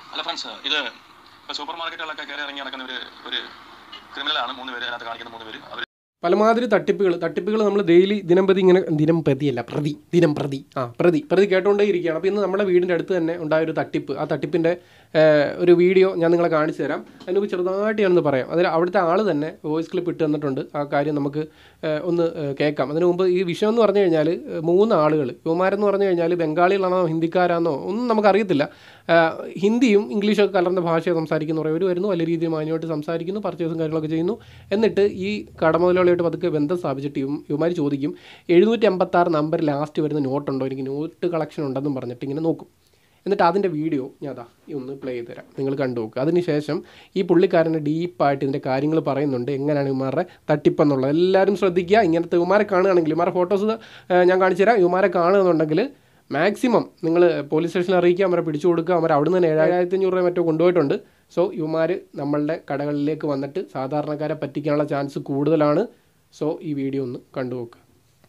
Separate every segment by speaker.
Speaker 1: അല്ല ഫ്രണ്ട്സ് ഇത് ഇപ്പോൾ സൂപ്പർ മാർക്കറ്റുകളൊക്കെ കയറി ഇറങ്ങി നടക്കുന്ന ഒരു ഒരു ക്രിമിനലാണ് മൂന്ന് പേര് അതിനകത്ത് കാണിക്കുന്ന മൂന്ന് പേര് അവർ
Speaker 2: പലമാതിരി തട്ടിപ്പുകൾ തട്ടിപ്പുകൾ നമ്മൾ ഡെയിലി ദിനം പ്രതി ഇങ്ങനെ ദിനം പ്രതിയല്ല പ്രതി ദിനം പ്രതി ആ പ്രതി പ്രതി കേട്ടുകൊണ്ടേ ഇരിക്കുകയാണ് അപ്പോൾ ഇന്ന് നമ്മുടെ വീടിൻ്റെ അടുത്ത് തന്നെ ഉണ്ടായ ഒരു തട്ടിപ്പ് ആ തട്ടിപ്പിൻ്റെ ഒരു വീഡിയോ ഞാൻ നിങ്ങളെ കാണിച്ചു തരാം അതിന് മുമ്പ് ചെറുതായിട്ട് ഞാനൊന്ന് പറയാം അതിൽ അവിടുത്തെ ആൾ തന്നെ വോയിസ് ക്ലിപ്പ് ഇട്ട് തന്നിട്ടുണ്ട് ആ കാര്യം നമുക്ക് ഏഹ്, ഒന്ന് ഏഹ്, കേൾക്കാം അതിന് മുമ്പ് ഈ വിഷയം എന്ന് പറഞ്ഞു കഴിഞ്ഞാൽ ഏഹ്, മൂന്ന് ആളുകൾ യുവമാരെന്ന് പറഞ്ഞു കഴിഞ്ഞാൽ ബംഗാളികളാണോ ഹിന്ദിക്കാരാണോ ഒന്നും നമുക്കറിയത്തില്ല ഏഹ്, ഹിന്ദിയും ഇംഗ്ലീഷൊക്കെ കലർന്ന ഭാഷ സംസാരിക്കുന്നവർ അവർ വരുന്നു വലിയ രീതിയിൽ മാന്യമായിട്ട് സംസാരിക്കുന്നു പർച്ചേസും കാര്യങ്ങളൊക്കെ ചെയ്യുന്നു എന്നിട്ട് ഈ കടമുതലാളിയായിട്ട് പതുക്കെ ബന്ധം സ്ഥാപിച്ചിട്ട് ഇവ ഇവന്മാർ ചോദിക്കും എഴുന്നൂറ്റി അമ്പത്താറ് നമ്പർ ലാസ്റ്റ് വരുന്ന നോട്ടുണ്ടോ എനിക്ക് നോട്ട് കളക്ഷൻ ഉണ്ടെന്നും പറഞ്ഞിട്ട് ഇങ്ങനെ നോക്കും എന്നിട്ട് അതിൻ്റെ വീഡിയോ ഞാൻ അതാ ഈ ഒന്ന് പ്ലേ ചെയ്ത് തരാം നിങ്ങൾ കണ്ടു നോക്കുക അതിനുശേഷം ഈ പുള്ളിക്കാരന് ഡീപ്പായിട്ട് ഇതിൻ്റെ കാര്യങ്ങൾ പറയുന്നുണ്ട് എങ്ങനെയാണ് ഇവന്മാരുടെ തട്ടിപ്പെന്നുള്ളത് എല്ലാവരും ശ്രദ്ധിക്കുക ഇങ്ങനത്തെ ഇവന്മാരെ കാണുകയാണെങ്കിൽ ഇവന്മാരുടെ ഫോട്ടോസ് ഞാൻ കാണിച്ചു തരാം ഇവന്മാരെ കാണുകയെന്നുണ്ടെങ്കിൽ മാക്സിമം നിങ്ങൾ പോലീസ് സ്റ്റേഷനിൽ അറിയിക്കുക അവരെ പിടിച്ചു കൊടുക്കുക അവർ അവിടെ നിന്ന് ഏഴായിരത്തി അഞ്ഞൂറ് രൂപ മറ്റോ കൊണ്ടുപോയിട്ടുണ്ട് സോ ഇവന്മാർ നമ്മളുടെ കടകളിലേക്ക് വന്നിട്ട് സാധാരണക്കാരെ പറ്റിക്കാനുള്ള ചാൻസ് കൂടുതലാണ് സോ ഈ വീഡിയോ ഒന്ന് കണ്ടു നോക്കുക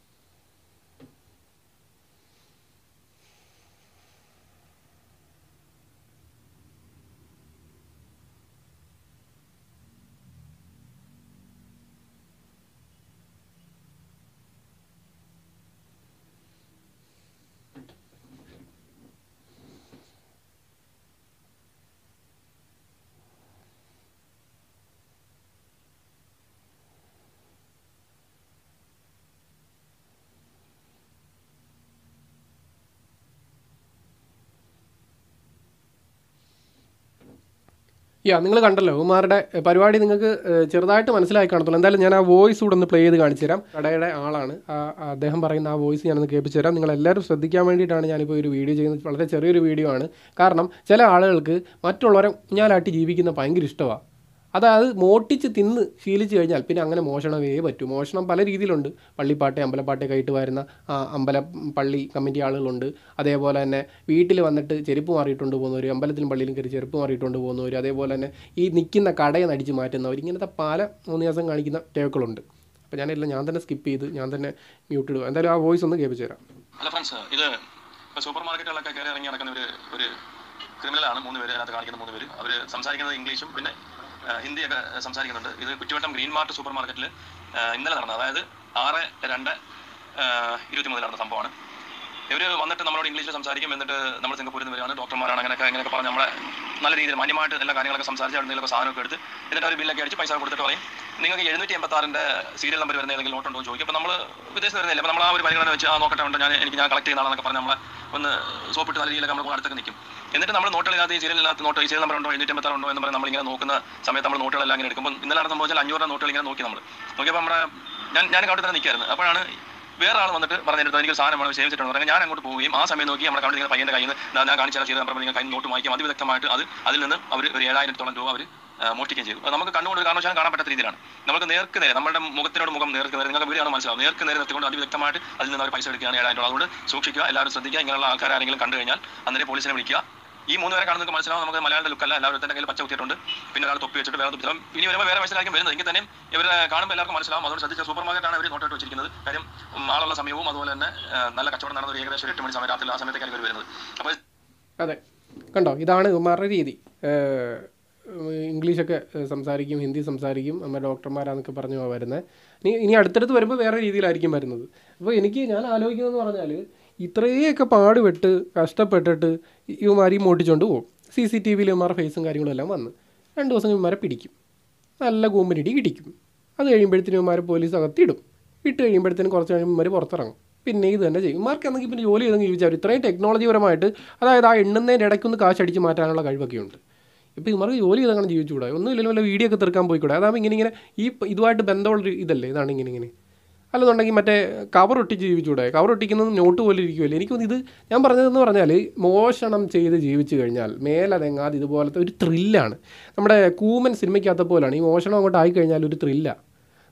Speaker 2: യാ നിങ്ങൾ കണ്ടല്ലോ ഉമാരുടെ പരിപാടി നിങ്ങൾക്ക് ഏഹ്, ചെറുതായിട്ട് മനസ്സിലായി കാണത്തുള്ളൂ എന്തായാലും ഞാൻ ആ വോയിസ് കൂടെ ഒന്ന് പ്ലേ ചെയ്ത് കാണിച്ചു തരാം കടയുടെ ആളാണ് ആ ആ അദ്ദേഹം പറയുന്ന ആ വോയിസ് ഞാനൊന്ന് കേൾപ്പിച്ചു തരാം നിങ്ങൾ എല്ലാവരും ശ്രദ്ധിക്കാൻ വേണ്ടിയിട്ടാണ് ഞാനിപ്പോൾ ഒരു വീഡിയോ ചെയ്യുന്നത് വളരെ ചെറിയൊരു വീഡിയോ ആണ് കാരണം ചില ആളുകൾക്ക് മറ്റുള്ളവരെ ഞാനാട്ടി ജീവിക്കുന്ന ഭയങ്കര ഇഷ്ടമാണ് അതായത് മോട്ടിച്ച് തിന്ന് ശീലിച്ചു കഴിഞ്ഞാൽ പിന്നെ അങ്ങനെ മോഷണമേ പറ്റൂ മോഷണം പല രീതിയിലുണ്ട് പള്ളിപ്പാട്ടെ അമ്പലപ്പാട്ടെ കയറ്റ് വരുന്ന ആ, അമ്പല പള്ളി കമ്മിറ്റി ആളുകളുണ്ട് അതേപോലെ തന്നെ വീട്ടിൽ വന്നിട്ട് ചെരുപ്പ് മാറിയിട്ടുണ്ട് പോകുന്നവർ അമ്പലത്തിലും പള്ളിയിലും കയറി ചെരുപ്പ് മാറിയിട്ടുണ്ട് പോകുന്നവർ അതേപോലെ തന്നെ ഈ നിൽക്കുന്ന കടയെ നടിച്ച് മാറ്റുന്നവർ ഇങ്ങനത്തെ പല മൂന്ന് ദിവസം കാണിക്കുന്ന ടേക്കുകളുണ്ട് അപ്പോൾ ഞാനെല്ലാം ഞാൻ തന്നെ സ്കിപ്പ് ചെയ്ത് ഞാൻ തന്നെ മ്യൂട്ട് ഇടുക എന്തായാലും ആ വോയിസ് ഒന്ന് കേൾപ്പിച്ചു തരാം
Speaker 1: അല്ല ഫ്രണ്ട്സ് ഇത് ഇപ്പോൾ സൂപ്പർ മാർക്കറ്റുകളൊക്കെ കയറി ഇറങ്ങി നടക്കുന്ന ഒരു ഒരു ക്രിമിനലാണ് മൂന്ന് പേര് അതിനകത്ത് കാണിക്കുന്ന മൂന്ന് പേര് അവർ സംസാരിക്കുന്നത് ഇംഗ്ലീഷും പിന്നെ ആ, ഹിന്ദിയൊക്കെ സംസാരിക്കുന്നുണ്ട് ഇത് കുറ്റിവട്ടം ഗ്രീൻ മാർട്ട് സൂപ്പർ മാർക്കറ്റിൽ ഇന്നലെ നടന്നത് അതായത് ആറ് രണ്ട് ഇരുപത്തി മൂന്നിൽ നടന്ന സംഭവമാണ് ഇവർ വന്നിട്ട് നമ്മളോട് ഇംഗ്ലീഷിൽ സംസാരിക്കും എന്നിട്ട് നമ്മൾ സിംഗപ്പൂരിൽ നിന്ന് വരികയാണ് ഡോക്ടർമാരാണ് അങ്ങനെയൊക്കെ അങ്ങനെയൊക്കെ പറഞ്ഞ് നമ്മളെ നല്ല രീതിയിൽ മാന്യമായിട്ട് എല്ലാ കാര്യങ്ങളൊക്കെ സംസാരിച്ച് അവിടെ നിന്നൊക്കെ സാധനമൊക്കെ എടുത്ത് എന്നിട്ട് അവർ ബില്ലൊക്കെ അടിച്ച് പൈസ കൊടുത്തിട്ട് പറയും നിങ്ങൾക്ക് എഴുന്നൂറ്റി എൺപത്താറിൻ്റെ സീരിയൽ നമ്പർ വരുന്ന ഏതെങ്കിലും നോട്ടുണ്ടോ എന്ന് ചോദിക്കും അപ്പോൾ നമ്മൾ വിദേശത്ത് വരുന്നില്ല അപ്പോൾ നമ്മൾ ആ ഒരു പരിഗണന വെച്ച് ആ നോക്കട്ടെ ഉണ്ട് ഞാൻ എനിക്ക് ഞാൻ കളക്ട് ചെയ്യുന്ന ആളെന്നൊക്കെ പറഞ്ഞ് നമ്മളെ ഒന്ന് സോപ്പിട്ട് നല്ല രീതിയിലൊക്കെ നമ്മൾ അടുത്തൊക്കെ നിൽക്കും എന്നിട്ട് നമ്മൾ നോട്ടുകളിനകത്ത് ഈ സീരിയലിനകത്ത് നോട്ട് ഈ സീരിയൽ നമ്പർ ഉണ്ടോ എഴുന്നൂറ്റി എൺപത്താറ് ഉണ്ടോ എന്ന് പറഞ്ഞ് നമ്മളിങ്ങനെ നോക്കുന്ന സമയത്ത് നമ്മൾ നോട്ടുകളെല്ലാം ഇങ്ങനെ എടുക്കുമ്പോൾ ഇന്നലെ നടന്ന സംഭവിച്ചാൽ അഞ്ഞൂറ് രൂപ നോട്ടുകൾ ഇങ്ങനെ നോക്കി നമ്മൾ നോക്കിയപ്പോൾ നമ്മുടെ ഞാൻ ഞാൻ കൗണ്ടിൽ തന്നെ നിൽക്കായിരുന്നു അപ്പോഴാണ് വേറെ ആൾ വന്നിട്ട് പറഞ്ഞിട്ട് എനിക്ക് സാധനം വേണം സേവിച്ചിട്ടുണ്ട് പറഞ്ഞാൽ ഞാൻ അങ്ങോട്ട് പോവുകയും ആ സമയം നോക്കി നമ്മുടെ കൗണ്ടിൽ പയ്യന്റെ കയ്യിൽ നിന്ന് ഞാൻ കാണിച്ചാൽ ചെയ്ത് നമ്മൾ നിങ്ങൾ കയ്യിൽ നോട്ട് വായിക്കും അതിവിദഗ്ധമായിട്ട് അത് അതിൽ നിന്ന് അവർ ഒരു ഏഴായിരത്തോളം രൂപ അവർ മോഷ്ടിക്കുകയും ചെയ്തു അത് നമുക്ക് കണ്ണുകൊണ്ട് ഒരു കാരണവശാലും കാണാൻ പറ്റാത്ത രീതിയിലാണ് നമുക്ക് നേർക്ക് നേരെ നമ്മുടെ മുഖത്തിനോട് മുഖം നേർക്ക് നേരെ നിങ്ങൾക്ക് വീഡിയോ മനസ്സിലാവും നേർക്ക് നേരെ നിർത്തിക്കൊണ്ട് അതിവിദഗ്ധമായിട്ട് അതിൽ നിന്ന് അവർ പൈസ എടുക്കുകയാണ് ഏഴായിരം രൂപ അതുകൊണ്ട് സൂക്ഷിക്കുക എല്ലാവരും ശ്രദ്ധിക്കുക ഇങ്ങനെയുള്ള ആൾക്കാർ ആരെങ്കിലും കണ്ടു കഴിഞ്ഞാൽ അന്നേരം പോലീസിനെ വിളിക്കുക ഈ മൂന്ന് പേരെ കാണുന്നത് മനസ്സിലാവും നമുക്ക് മലയാള ലുക്കല്ല എല്ലാവരും തന്നെ കയ്യിൽ പച്ച കുത്തിയിട്ടുണ്ട് പിന്നെ ഒരാൾ തൊപ്പി വെച്ചിട്ട് വേറെ തൊപ്പി ഇനി വരുമ്പോൾ വേറെ വയസ്സിലായിരിക്കും വരുന്നത് എങ്കിൽ തന്നെ ഇവരെ കാണുമ്പോൾ എല്ലാവർക്കും മനസ്സിലാവും അതുകൊണ്ട് ശ്രദ്ധിച്ച സൂപ്പർ മാർക്കറ്റാണ് അവർ നോട്ടിട്ട് വെച്ചിരിക്കുന്നത് കാര്യം ഉം, ആളുള്ള സമയവും അതുപോലെ തന്നെ ആ, നല്ല കച്ചവടം നടന്ന ഒരു ഏകദേശം ഒരു എട്ട് മണി സമയം രാത്രി ആ സമയത്തേക്കാണ് ഇവർ വരുന്നത് അപ്പോൾ
Speaker 2: അതെ കണ്ടോ ഇതാണ് ഇവന്മാരുടെ രീതി ഏഹ് ഇംഗ്ലീഷൊക്കെ ഏഹ് സംസാരിക്കും ഹിന്ദി സംസാരിക്കും നമ്മൾ ഡോക്ടർമാരാന്നൊക്കെ പറഞ്ഞു വരുന്നത് ഇനി ഇനി അടുത്തടുത്ത് വരുമ്പോൾ വേറെ രീതിയിലായിരിക്കും വരുന്നത് അപ്പോൾ എനിക്ക് ഞാൻ ആലോചിക്കുന്നതെന്ന് പറഞ്ഞാൽ ഇത്രയൊക്കെ പാടുപെട്ട് കഷ്ടപ്പെട്ടിട്ട് ഇവന്മാർ ഈ മോട്ടിച്ചുകൊണ്ട് പോകും സി സി ടി വിയിൽ ഇവന്മാരുടെ ഫേസും കാര്യങ്ങളും എല്ലാം വന്ന് രണ്ട് ദിവസം ഇവന്മാരെ പിടിക്കും നല്ല കൂമ്പനിടി ഇടിക്കും അത് കഴിയുമ്പോഴത്തേനും ഇവന്മാർ പോലീസ് അകത്തിടും ഇട്ട് കഴിയുമ്പോഴത്തേനും കുറച്ച് കഴിയുമ്പോൾ ഇവന്മാർ പുറത്തിറങ്ങും പിന്നെ ഇത് തന്നെ ചെയ്യും ഇവർക്ക് എന്തെങ്കിലും പിന്നെ ജോലി ചെയ്തെങ്കിൽ ജീവിച്ചാൽ ഇത്രയും ടെക്നോളജിപരമായിട്ട് അതായത് ആ എണ്ണുന്നതിൻ്റെ ഇടയ്ക്കൊന്ന് കാശ് അടിച്ച് മാറ്റാനുള്ള കഴിവൊക്കെ ഉണ്ട് ഇപ്പോൾ ഇവർക്ക് ജോലി ചെയ്തങ്ങനെ ജീവിച്ചുകൂടാ ഒന്നും ഇല്ലെങ്കിലും വല്ല വീഡിയോ ഒക്കെ തീർക്കാൻ പോയിക്കൂടെ അതാകുമ്പോൾ ഇങ്ങനെ ഇങ്ങനെ ഈ പ- ഇതുമായിട്ട് ബന്ധമുള്ളൊരു ഇതല്ലേ ഇതാണ് ഇങ്ങനെ ഇങ്ങനെ അല്ലെന്നുണ്ടെങ്കിൽ മറ്റേ കവർ ഒട്ടിച്ച് ജീവിച്ചുകൂടെ കവർ ഒട്ടിക്കുന്നത് നോട്ട് പോലെ ഇരിക്കുമല്ലേ എനിക്ക് തോന്നുന്നു ഇത് ഞാൻ പറഞ്ഞതെന്ന് പറഞ്ഞാൽ മോഷണം ചെയ്ത് ജീവിച്ചു കഴിഞ്ഞാൽ മേലതെങ്ങാതെ ഇതുപോലത്തെ ഒരു ത്രില്ലാണ് നമ്മുടെ കൂമൻ സിനിമയ്ക്കകത്ത പോലാണ് ഈ മോഷണം അങ്ങോട്ട് ആയിക്കഴിഞ്ഞാൽ ഒരു ത്രില്ലാണ്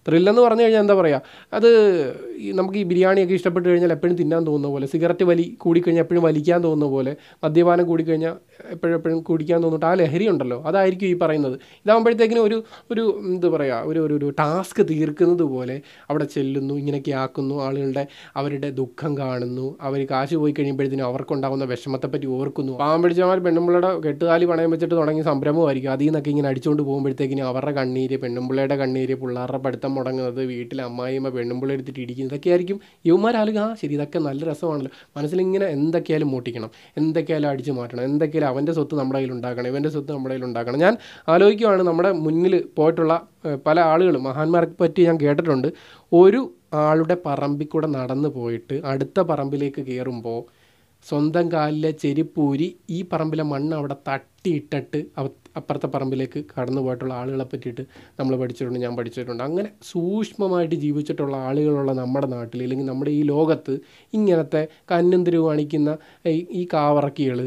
Speaker 2: ത്രില്ലെന്ന് പറഞ്ഞു കഴിഞ്ഞാൽ എന്താ പറയുക അത് ഈ നമുക്ക് ഈ ബിരിയാണിയൊക്കെ ഇഷ്ടപ്പെട്ട് കഴിഞ്ഞാൽ എപ്പോഴും തിന്നാൻ തോന്നുന്ന പോലെ സിഗരറ്റ് വലി കൂടിക്കഴിഞ്ഞാൽ എപ്പോഴും വലിക്കാൻ തോന്നുന്ന പോലെ മദ്യപാനം കൂടിക്കഴിഞ്ഞാൽ എപ്പോഴും എപ്പോഴും കുടിക്കാൻ തോന്നിട്ട് ആ ലഹരി ഉണ്ടല്ലോ അതായിരിക്കും ഈ പറയുന്നത് ഇതാകുമ്പോഴത്തേക്കിനും ഒരു ഒരു എന്താ പറയുക ഒരു ഒരു ഒരു ടാസ്ക് തീർക്കുന്നത് പോലെ അവിടെ ചെല്ലുന്നു ഇങ്ങനെയൊക്കെ ആക്കുന്നു ആളുകളുടെ അവരുടെ ദുഃഖം കാണുന്നു അവർ കാശ് പോയി കഴിയുമ്പോഴത്തേനും അവർക്കുണ്ടാകുന്ന വിഷമത്തെപ്പറ്റി ഓർക്കുന്നു പാവം പിടിച്ചമാർ പെണ്ണുമ്പിള്ളയുടെ കെട്ടുകാലി പണയം വെച്ചിട്ട് തുടങ്ങിയ സംരംഭമായിരിക്കും അതിൽ നിന്നൊക്കെ ഇങ്ങനെ അടിച്ചുകൊണ്ട് പോകുമ്പോഴത്തേക്കിനും അവരുടെ കണ്ണീര് പെണ്ണുമ്പിള്ളയുടെ കണ്ണീര് പിള്ളേരുടെ പഠിത്തം മുടങ്ങുന്നത് വീട്ടിൽ അമ്മായിയമ്മ പെണ്ണുമ്പിള്ള എടുത്തിട്ട് ഇടിക്കുന്നത് ഇതൊക്കെ ആയിരിക്കും യുവമാരാലും ആ ശരി ഇതൊക്കെ നല്ല രസമാണല്ലോ മനസ്സിലിങ്ങനെ എന്തൊക്കെയായാലും മോട്ടിക്കണം എന്തൊക്കെയായാലും അടിച്ചു മാറ്റണം എന്തൊക്കെയായാലും അവൻ്റെ സ്വത്ത് നമ്മുടെ കയ്യിൽ ഉണ്ടാക്കണം ഇവൻ്റെ സ്വത്ത് നമ്മുടെ കയ്യിൽ ഉണ്ടാക്കണം ഞാൻ ആലോചിക്കുവാണ് നമ്മുടെ മുന്നിൽ പോയിട്ടുള്ള ഏഹ്, പല ആളുകളും മഹാന്മാരെ പറ്റി ഞാൻ കേട്ടിട്ടുണ്ട് ഒരു ആളുടെ പറമ്പിൽ കൂടെ നടന്നു പോയിട്ട് അടുത്ത പറമ്പിലേക്ക് കയറുമ്പോൾ സ്വന്തം കാലിലെ ചെരിപ്പൂരി ഈ പറമ്പിലെ മണ്ണ് അവിടെ തട്ടിയിട്ടിട്ട് അവ- അപ്പുറത്തെ പറമ്പിലേക്ക് കടന്നു പോയിട്ടുള്ള ആളുകളെ പറ്റിയിട്ട് നമ്മൾ പഠിച്ചിട്ടുണ്ട് ഞാൻ പഠിച്ചിട്ടുണ്ട് അങ്ങനെ സൂക്ഷ്മമായിട്ട് ജീവിച്ചിട്ടുള്ള ആളുകളുള്ള നമ്മുടെ നാട്ടിൽ അല്ലെങ്കിൽ നമ്മുടെ ഈ ലോകത്ത് ഇങ്ങനത്തെ കന്നന്തിരി കാണിക്കുന്ന ഈ ഈ കാവറക്കികൾ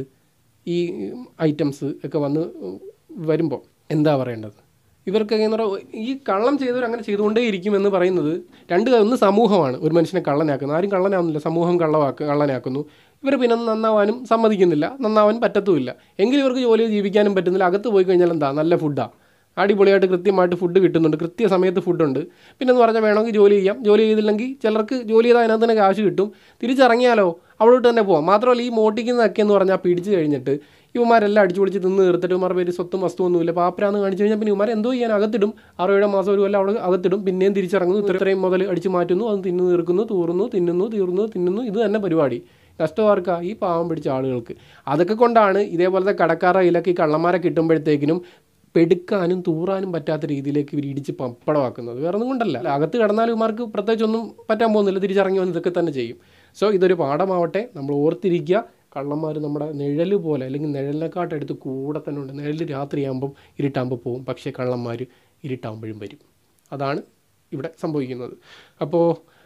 Speaker 2: ഈ ഐറ്റംസ് ഒക്കെ വന്ന് വരുമ്പോൾ എന്താ പറയേണ്ടത് ഇവർക്കൊക്കെ എന്ന് പറഞ്ഞാൽ ഈ കള്ളം ചെയ്തവർ അങ്ങനെ ചെയ്തുകൊണ്ടേ ഇരിക്കും എന്ന് പറയുന്നത് രണ്ട് ഒന്ന് സമൂഹമാണ് ഒരു മനുഷ്യനെ കള്ളനാക്കുന്നത് ആരും കള്ളനാവുന്നില്ല സമൂഹം കള്ളവാക്ക് കള്ളനാക്കുന്നു ഇവർ പിന്നെ നന്നാവാനും സമ്മതിക്കുന്നില്ല നന്നാവാൻ പറ്റത്തുമില്ല എങ്കിലും ഇവർക്ക് ജോലി ജീവിക്കാനും പറ്റുന്നില്ല അകത്ത് പോയി കഴിഞ്ഞാൽ എന്താ നല്ല ഫുഡാണ് അടിപൊളിയായിട്ട് കൃത്യമായിട്ട് ഫുഡ് കിട്ടുന്നുണ്ട് കൃത്യ സമയത്ത് ഫുഡുണ്ട് പിന്നെ എന്ന് പറഞ്ഞാൽ വേണമെങ്കിൽ ജോലി ചെയ്യാം ജോലി ചെയ്തില്ലെങ്കിൽ ചിലർക്ക് ജോലി ചെയ്താൽ അതിനകത്ത് തന്നെ കാശ് കിട്ടും തിരിച്ചിറങ്ങിയാലോ അവിടോട്ട് തന്നെ പോവാം മാത്രമല്ല ഈ മോട്ടിക്കുന്നതൊക്കെ എന്ന് പറഞ്ഞാൽ പിടിച്ചു കഴിഞ്ഞിട്ട് ഇവന്മാരെല്ലാം അടിച്ചു പൊളിച്ച് തിന്ന് തീർത്തിട്ട് ഇവന്മാർ പേര് സ്വത്തും വസ്തുവൊന്നുമില്ല പാപ്പരാന്ന് കാണിച്ചു കഴിഞ്ഞാൽ പിന്നെ ഇവന്മാർ എന്തോ ചെയ്യാൻ അകത്തിടും ആറോ മാസം ഒരു കൊല്ലം അവിടെ അകത്തിടും പിന്നെയും തിരിച്ചിറങ്ങുന്നു ഇത്ര- ഇത്രയും മുതൽ അടിച്ചു മാറ്റുന്നു അത് തിന്നു തീർക്കുന്നു തൂറുന്നു തിന്നുന്നു തീർന്നു തിന്നുന്നു ഇത് തന്നെ പരിപാടി കഷ്ടമാർക്കാ ഈ പാവം പിടിച്ച ആളുകൾക്ക് അതൊക്കെ കൊണ്ടാണ് ഇതേപോലത്തെ കടക്കാരുടെ കയ്യിലൊക്കെ ഈ കള്ളന്മാരെ കിട്ടുമ്പോഴത്തേക്കിനും പെടുക്കാനും തൂറാനും പറ്റാത്ത രീതിയിലേക്ക് ഇവർ ഇടിച്ച് പപ്പടമാക്കുന്നത് വേറെ ഒന്നും കൊണ്ടല്ല അല്ല, അകത്ത് കിടന്നാലും ഇവർക്ക് പ്രത്യേകിച്ച് ഒന്നും പറ്റാൻ പോകുന്നില്ല തിരിച്ചിറങ്ങി വന്ന് ഇതൊക്കെ തന്നെ ചെയ്യും സോ ഇതൊരു പാഠമാവട്ടെ നമ്മൾ ഓർത്തിരിക്കുക കള്ളന്മാർ നമ്മുടെ നിഴൽ പോലെ അല്ലെങ്കിൽ നിഴലിനെക്കാട്ടെടുത്ത് കൂടെ തന്നെ ഉണ്ട് നിഴൽ രാത്രിയാകുമ്പം ഇരുട്ടാകുമ്പോൾ പോകും പക്ഷേ കള്ളന്മാർ ഇരുട്ടാകുമ്പോഴും വരും അതാണ് ഇവിടെ സംഭവിക്കുന്നത് അപ്പോൾ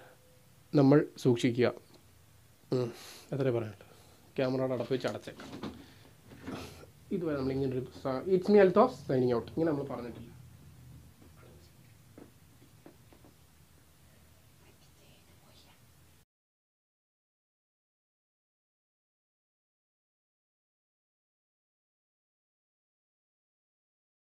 Speaker 2: നമ്മൾ സൂക്ഷിക്കുക ഉം. എത്രയേ പറയാനുള്ളൂ ക്യാമറയുടെ അടപ്പ് വെച്ച് അടച്ചേക്കാം ഇതുവരെ നമ്മൾ ഇങ്ങനെ ഒരു it's me Althof signing out ഇങ്ങനെ നമ്മൾ പറഞ്ഞിട്ടില്ല